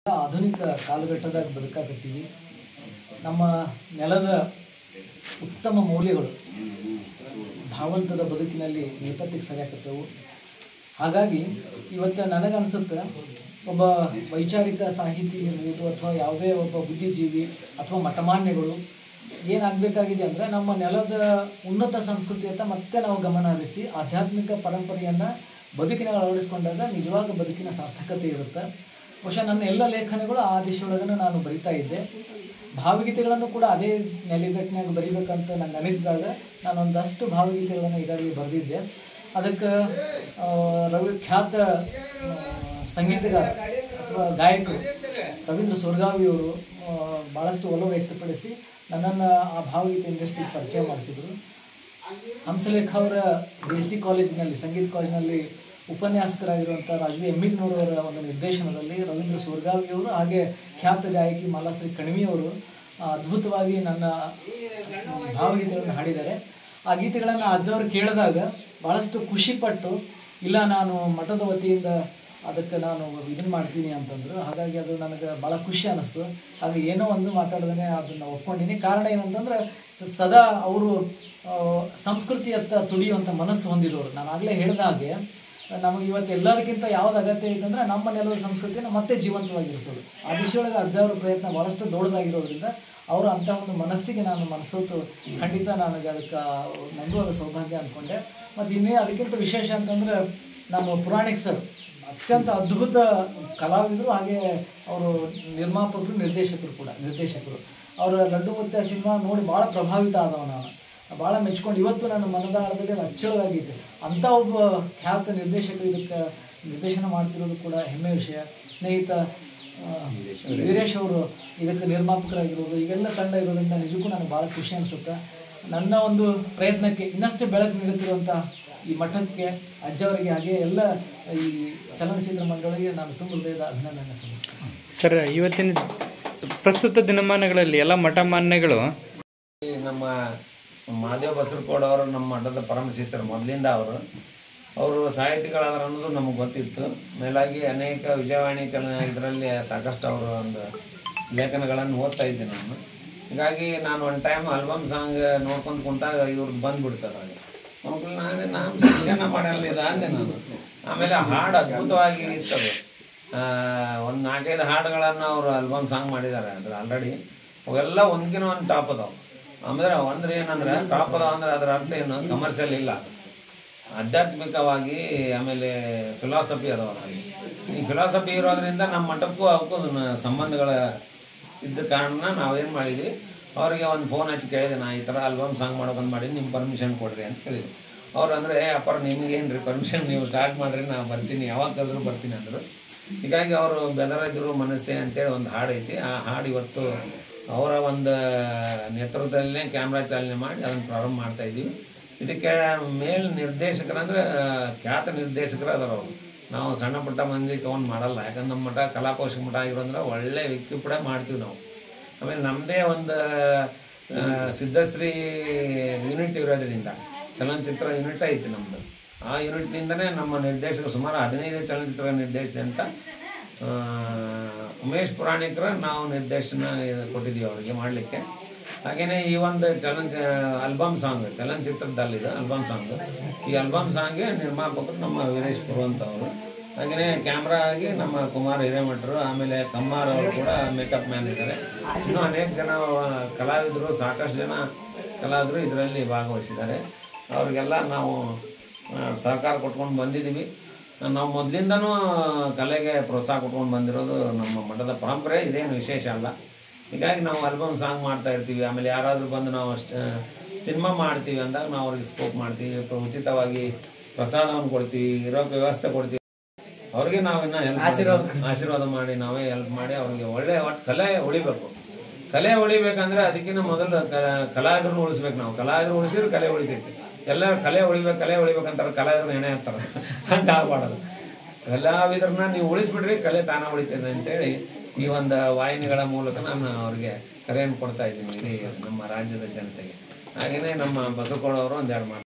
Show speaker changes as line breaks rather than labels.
ಆಧುನಿಕ ಕಾಲಘಟ್ಟದಾಗ ಬದುಕಾಕತ್ತೀವಿ ನಮ್ಮ ನೆಲದ ಉತ್ತಮ ಮೌಲ್ಯಗಳು ಧಾವಂತದ ಬದುಕಿನಲ್ಲಿ ನೇಪಥ್ಯಕ್ಕೆ ಸರಿಯಾಕತ್ತವು ಹಾಗಾಗಿ ಇವತ್ತು ನನಗನ್ಸುತ್ತೆ ಒಬ್ಬ ವೈಚಾರಿಕ ಸಾಹಿತಿ ಇರ್ಬೋದು ಅಥವಾ ಯಾವುದೇ ಒಬ್ಬ ಬುದ್ಧಿಜೀವಿ ಅಥವಾ ಮಠಮಾನ್ಯಗಳು ಏನಾಗಬೇಕಾಗಿದೆ ಅಂದರೆ ನಮ್ಮ ನೆಲದ ಉನ್ನತ ಸಂಸ್ಕೃತಿಯತ್ತ ಮತ್ತೆ ನಾವು ಗಮನ ಹರಿಸಿ ಆಧ್ಯಾತ್ಮಿಕ ಪರಂಪರೆಯನ್ನು ಬದುಕಿನ ಅಳವಡಿಸ್ಕೊಂಡಾಗ ನಿಜವಾದ ಬದುಕಿನ ಸಾರ್ಥಕತೆ ಇರುತ್ತೆ ಬಹುಶಃ ನನ್ನ ಎಲ್ಲ ಲೇಖನಗಳು ಆ ದಿಶೆಯೊಳಗನೆ ನಾನು ಬರಿತಾ ಇದ್ದೆ ಭಾವಗೀತೆಗಳನ್ನು ಕೂಡ ಅದೇ ನೆಲೆಗಟ್ಟಿನಾಗ ಬರಿಬೇಕಂತ ನಂಗೆ ಅನಿಸಿದಾಗ ನಾನು ಒಂದಷ್ಟು ಭಾವಗೀತೆಗಳನ್ನು ಈಗಾಗಲೇ ಬರೆದಿದ್ದೆ ಅದಕ್ಕೆ ಆ, ರವಿ ಖ್ಯಾತ ಆ, ಸಂಗೀತಗಾರ ಅಥವಾ ಗಾಯಕರು ರವೀಂದ್ರ ಸೊರ್ಗಾವಿಯವರು ಆ, ಭಾಳಷ್ಟು ಒಲವು ವ್ಯಕ್ತಪಡಿಸಿ ನನ್ನನ್ನು ಆ ಭಾವಗೀತೆ ಇಂಡಸ್ಟ್ರಿಗೆ ಪರಿಚಯ ಮಾಡಿಸಿದರು ಹಂಸಲೇಖ ಅವರ ಡಿ ಸಿ ಕಾಲೇಜಿನಲ್ಲಿ ಸಂಗೀತ ಕಾಲೇಜಿನಲ್ಲಿ ಉಪನ್ಯಾಸಕರಾಗಿರುವಂಥ ರಾಜು ಎಮ್ಮಿಗ್ನೂರವರ ಒಂದು ನಿರ್ದೇಶನದಲ್ಲಿ ರವೀಂದ್ರ ಸೋರ್ಗಾವಿಯವರು ಹಾಗೆ ಖ್ಯಾತ ಗಾಯಕಿ ಮಾಲಾಶ್ರೀ ಕಣಿವೆಯವರು ಆ, ಅದ್ಭುತವಾಗಿ ನನ್ನ ಭಾವಗೀತೆಗಳನ್ನು ಹಾಡಿದ್ದಾರೆ ಆ ಗೀತೆಗಳನ್ನು ಅಜ್ಜವರು ಕೇಳಿದಾಗ ಭಾಳಷ್ಟು ಖುಷಿಪಟ್ಟು ಇಲ್ಲ ನಾನು ಮಠದ ವತಿಯಿಂದ ಅದಕ್ಕೆ ನಾನು ಇದನ್ನು ಮಾಡ್ತೀನಿ ಅಂತಂದ್ರು ಹಾಗಾಗಿ ಅದು ನನಗೆ ಭಾಳ ಖುಷಿ ಅನ್ನಿಸ್ತು ಹಾಗೆ ಏನೋ ಒಂದು ಮಾತಾಡ್ದೇ ಅದನ್ನು ಒಪ್ಕೊಂಡಿನಿ ಕಾರಣ ಏನಂತಂದ್ರೆ ಸದಾ ಅವರು ಆ, ಸಂಸ್ಕೃತಿಯತ್ತ ತುಡಿಯುವಂಥ ಮನಸ್ಸು ಹೊಂದಿರೋರು ನಾನು ಆಗಲೇ ಹೇಳಿದ ಹಾಗೆ ನಮಗೆ ಇವತ್ತು ಎಲ್ಲದಕ್ಕಿಂತ ಯಾವ್ದು ಅಗತ್ಯ ಐತೆ ಅಂದ್ರೆ ನಮ್ಮ ನೆಲದ ಸಂಸ್ಕೃತಿನ ಮತ್ತೆ ಜೀವಂತವಾಗಿರಿಸೋದು ಆ ದಿಶೆಯೊಳಗೆ ಅಜ್ಜ ಅವ್ರ ಪ್ರಯತ್ನ ಭಾಳಷ್ಟು ದೊಡ್ಡದಾಗಿರೋದ್ರಿಂದ ಅವರು ಅಂಥ ಒಂದು ಮನಸ್ಸಿಗೆ ನಾನು ಮನಸ್ಸೊತ್ತು ಖಂಡಿತ ನನಗೆ ಅದಕ್ಕೆ ನಂದು ಅದು ಸೌಭಾಗ್ಯ ಅಂದ್ಕೊಂಡೆ ಮತ್ತು ಇನ್ನೇ ಅದಕ್ಕಿಂತ ವಿಶೇಷ ಅಂತಂದ್ರೆ ನಮ್ಮ ಪುರಾಣಿಕ್ ಸರ್ ಅತ್ಯಂತ ಅದ್ಭುತ ಕಲಾವಿದರು ಹಾಗೆ ಅವರು ನಿರ್ಮಾಪಕರು ನಿರ್ದೇಶಕರು ಕೂಡ ನಿರ್ದೇಶಕರು ಅವರ ಲಡ್ಡು ಮುತ್ತ ಸಿನಿಮಾ ನೋಡಿ ಭಾಳ ಪ್ರಭಾವಿತ ಆದವ ನಾನು ಭಾಳ ಮೆಚ್ಕೊಂಡು ಇವತ್ತು ನನ್ನ ಮನದಾಳದಲ್ಲಿ ಅದು ಅಚ್ಚಳವಾಗೈತೆ ಅಂಥ ಒಬ್ಬ ಖ್ಯಾತ ನಿರ್ದೇಶಕರು ಇದಕ್ಕೆ ನಿರ್ದೇಶನ ಮಾಡ್ತಿರೋದು ಕೂಡ ಹೆಮ್ಮೆ ವಿಷಯ ಸ್ನೇಹಿತ ಆ, ವೀರೇಶ್ ಅವರು ಇದಕ್ಕೆ ನಿರ್ಮಾಪಕರಾಗಿರೋದು ಈಗೆಲ್ಲ ತಂಡ ಇರೋದ್ರಿಂದ ನಿಜಕ್ಕೂ ನನಗೆ ಭಾಳ ಖುಷಿ ಅನಿಸುತ್ತೆ ನನ್ನ ಒಂದು ಪ್ರಯತ್ನಕ್ಕೆ ಇನ್ನಷ್ಟು ಬೆಳಕು ನೀಡುತ್ತಿರುವಂಥ ಈ ಮಠಕ್ಕೆ ಅಜ್ಜವರಿಗೆ ಹಾಗೆ ಎಲ್ಲ ಈ ಚಲನಚಿತ್ರ ಮಂಡಳಿಗೆ ನಾನು ತುಂಬ ಹೃದಯದ ಅಭಿನಂದನೆ ಸಲ್ಲಿಸ್ತೇನೆ
ಸರ್ ಇವತ್ತಿನ ಪ್ರಸ್ತುತ ದಿನಮಾನಗಳಲ್ಲಿ ಎಲ್ಲ ಮಠ ಮಾನ್ಯಗಳು
ಈ ನಮ್ಮ ಮಹಾದೇವ ಬಸರಕೋಡ್ ಅವರು ನಮ್ಮ ಮಠದ ಪರಮ ಶಿಷ್ಯರು ಮೊದಲಿಂದ ಅವರು ಅವರು ಸಾಹಿತಿಗಳಾದ್ರು ಅನ್ನೋದು ನಮಗೆ ಗೊತ್ತಿತ್ತು ಮೇಲಾಗಿ ಅನೇಕ ವಿಜಯವಾಣಿ ಚಲನ ಇದರಲ್ಲಿ ಸಾಕಷ್ಟು ಅವರು ಒಂದು ಲೇಖನಗಳನ್ನು ಓದ್ತಾ ಇದ್ದೆ ನಾನು ಹೀಗಾಗಿ ನಾನು ಒಂದು ಟೈಮ್ ಆಲ್ಬಮ್ ಸಾಂಗ್ ನೋಡ್ಕೊಂಡು ಕುಂತಾಗ ಇವ್ರದ್ದು ಬಂದ್ಬಿಡ್ತಾರೆ ಮಕ್ಕಳು ನಾನು ನಾನು ಶಿಕ್ಷಣ ಮಾಡಲಿಲ್ಲ ಅಂದೆ ನಾನು ಆಮೇಲೆ ಹಾಡು ಅದ್ಭುತವಾಗಿ ಇರ್ತದೆ ಒಂದು ನಾಲ್ಕೈದು ಹಾಡುಗಳನ್ನು ಅವರು ಆಲ್ಬಮ್ ಸಾಂಗ್ ಮಾಡಿದ್ದಾರೆ ಅದ್ರ ಆಲ್ರೆಡಿ ಅವೆಲ್ಲ ಒಂದ್ಕಿನ ಒಂದು ಟಾಪ್ ಅದಾವ ಅಂದ್ರೆ ಅಂದ್ರೆ ಏನಂದ್ರೆ ಟಾಪ್ ಅದಾವ ಅಂದ್ರೆ ಅದರ ಅರ್ಥ ಏನು ಕಮರ್ಷಿಯಲ್ ಇಲ್ಲ ಆಧ್ಯಾತ್ಮಿಕವಾಗಿ ಆಮೇಲೆ ಫಿಲಾಸಫಿ ಅದಾವ ಅದರಲ್ಲಿ ಈ ಫಿಲಾಸಫಿ ಇರೋದ್ರಿಂದ ನಮ್ಮ ಮಠಕ್ಕೂ ಅವಕ್ಕೂ ನ- ಸಂಬಂಧಗಳ ಇದ್ದ ಕಾರಣ ನಾವೇನು ಮಾಡಿದ್ವಿ ಅವರಿಗೆ ಒಂದು ಫೋನ್ ಹಚ್ಚಿ ಕೇಳಿದೆ ನಾ ಈ ಥರ ಆಲ್ಬಮ್ ಸಾಂಗ್ ಮಾಡೋಕಂತ ಮಾಡಿ ನಿಮ್ಮ ಪರ್ಮಿಷನ್ ಕೊಡ್ರಿ ಅಂತ ಕೇಳಿದ್ರು ಅವ್ರು ಅಂದರೆ ಏ ಅಪ್ಪ ನಿಮಗೇನು ರೀ ಪರ್ಮಿಷನ್ ನೀವು ಸ್ಟಾರ್ಟ್ ಮಾಡಿರಿ ನಾ ಬರ್ತೀನಿ ಯಾವಾಗಾದ್ರೂ ಬರ್ತೀನಿ ಅಂದರು ಹೀಗಾಗಿ ಅವರು ಬೆದರದಿರು ಮನಸ್ಸೆ ಅಂತೇಳಿ ಒಂದು ಹಾಡು ಐತಿ ಆ ಹಾಡು ಇವತ್ತು ಅವರ ಒಂದು ನೇತೃತ್ವದಲ್ಲೇ ಕ್ಯಾಮ್ರಾ ಚಾಲನೆ ಮಾಡಿ ಅದನ್ನು ಪ್ರಾರಂಭ ಮಾಡ್ತಾ ಇದ್ದೀವಿ ಇದಕ್ಕೆ ಮೇಲ್ ನಿರ್ದೇಶಕರಂದ್ರೆ ಖ್ಯಾತ ನಿರ್ದೇಶಕರು ಅದಾರ ಅವರು ನಾವು ಸಣ್ಣ ಪುಟ್ಟ ಮಂದಿ ತೊಗೊಂಡು ಮಾಡಲ್ಲ ಯಾಕಂದ್ರೆ ನಮ್ಮ ಮಠ ಕಲಾಕೋಶ ಮಠ ಆಗಿರೋದ್ರೆ ಒಳ್ಳೆ ವ್ಯಕ್ತಿಪುಡ ಮಾಡ್ತೀವಿ ನಾವು ಆಮೇಲೆ ನಮ್ಮದೇ ಒಂದು ಆ, ಸಿದ್ಧಶ್ರೀ ಯೂನಿಟ್ ಇರೋದ್ರಿಂದ ಚಲನಚಿತ್ರ ಯೂನಿಟ್ ಐತಿ ನಮ್ಮದು ಆ ಯೂನಿಟ್ನಿಂದನೇ ನಮ್ಮ ನಿರ್ದೇಶಕರು ಸುಮಾರು ಹದಿನೈದು ಚಲನಚಿತ್ರ ನಿರ್ದೇಶಿಸಿ ಅಂತ ಆ, ಉಮೇಶ್ ಪುರಾಣಿಕರ ನಾವು ನಿರ್ದೇಶನ ಇದು ಕೊಟ್ಟಿದ್ದೀವಿ ಅವರಿಗೆ ಮಾಡಲಿಕ್ಕೆ ಹಾಗೆಯೇ ಈ ಒಂದು ಚಲನ ಆಲ್ಬಮ್ ಸಾಂಗ್ ಚಲನಚಿತ್ರದಲ್ಲಿದೆ ಆಲ್ಬಮ್ ಸಾಂಗ್ ಈ ಆಲ್ಬಮ್ ಸಾಂಗ್ಗೆ ನಿರ್ಮಾಪಕರು ನಮ್ಮ ವೀರೇಶ್ ಪುರುವಂತ ಅವರು ಹಾಗೆಯೇ ಕ್ಯಾಮ್ರಾ ಆಗಿ ನಮ್ಮ ಕುಮಾರ್ ಹಿರೇಮಠರು ಆಮೇಲೆ ಕಮ್ಮಾರ್ ಅವರು ಕೂಡ ಮೇಕಪ್ ಮ್ಯಾನ್ ಇದ್ದಾರೆ ಇನ್ನೂ ಅನೇಕ ಜನ ಕಲಾವಿದರು ಸಾಕಷ್ಟು ಜನ ಕಲಾವಿದರು ಇದರಲ್ಲಿ ಭಾಗವಹಿಸಿದ್ದಾರೆ ಅವ್ರಿಗೆಲ್ಲ ನಾವು ಆ, ಸಹಕಾರ ಕೊಟ್ಕೊಂಡು ಬಂದಿದ್ದೀವಿ ನಾವು ಮೊದಲಿಂದನೂ ಕಲೆಗೆ ಪ್ರೋತ್ಸಾಹ ಕೊಟ್ಕೊಂಡು ಬಂದಿರೋದು ನಮ್ಮ ಮಠದ ಪರಂಪರೆ ಇದೇನು ವಿಶೇಷ ಅಲ್ಲ ಹೀಗಾಗಿ ನಾವು ಆಲ್ಬಮ್ ಸಾಂಗ್ ಮಾಡ್ತಾ ಇರ್ತೀವಿ ಆಮೇಲೆ ಯಾರಾದರೂ ಬಂದು ನಾವು ಅಷ್ಟು ಸಿನಿಮಾ ಮಾಡ್ತೀವಿ ಅಂದಾಗ ನಾವು ಅವ್ರಿಗೆ ಸ್ಕೋಪ್ ಮಾಡ್ತೀವಿ ಪ್ರ- ಉಚಿತವಾಗಿ ಪ್ರಸಾದವನ್ನು ಕೊಡ್ತೀವಿ ಇರೋಕೆ ವ್ಯವಸ್ಥೆ ಕೊಡ್ತೀವಿ ಅವ್ರಿಗೆ ನಾವಿನ್ನ ಹೆಲ್ಪ್ ಆಶೀರ್ವಾದ ಮಾಡಿ ನಾವೇ ಹೆಲ್ಪ್ ಮಾಡಿ ಅವ್ರಿಗೆ ಒಳ್ಳೆ ಒಟ್ಟು ಕಲೆ ಉಳಿಬೇಕು ಕಲೆ ಉಳಿಬೇಕಂದ್ರೆ ಅದಕ್ಕಿಂತ ಮೊದಲು ಕ- ಕಲಾವಿದರನ್ನ ಉಳಿಸ್ಬೇಕು ನಾವು ಕಲಾವಿದರು ಉಳಿಸಿದ್ರೆ ಕಲೆ ಉಳಿತೈತಿ ಎಲ್ಲರೂ ಕಲೆ ಉಳಿಬೇಕು ಕಲೆ ಉಳಿಬೇಕಂತಾರೆ ಕಲಾವಿದರನ್ನ ಎಣೆ ಹಾಕ್ತಾರೆ ಹಂಗೆ ಆಗ್ಬಾರ್ದು ಕಲಾವಿದರನ್ನ ನೀವು ಉಳಿಸ್ಬಿಡ್ರಿ ಕಲೆ ತಾನ ಉಳಿತದೆ ಅಂತೇಳಿ ಈ ಒಂದು ವಾಹಿನಿಗಳ ಮೂಲಕ ನಾನು ಅವ್ರಿಗೆ ಕರೆಯನ್ನು ಕೊಡ್ತಾ ಇದ್ದೀನಿ ಇಡೀ ನಮ್ಮ ರಾಜ್ಯದ ಜನತೆಗೆ ಹಾಗೆಯೇ ನಮ್ಮ ಬಸವಕೋಡ ಅವರು ಒಂದೆರಡು ಮಾತು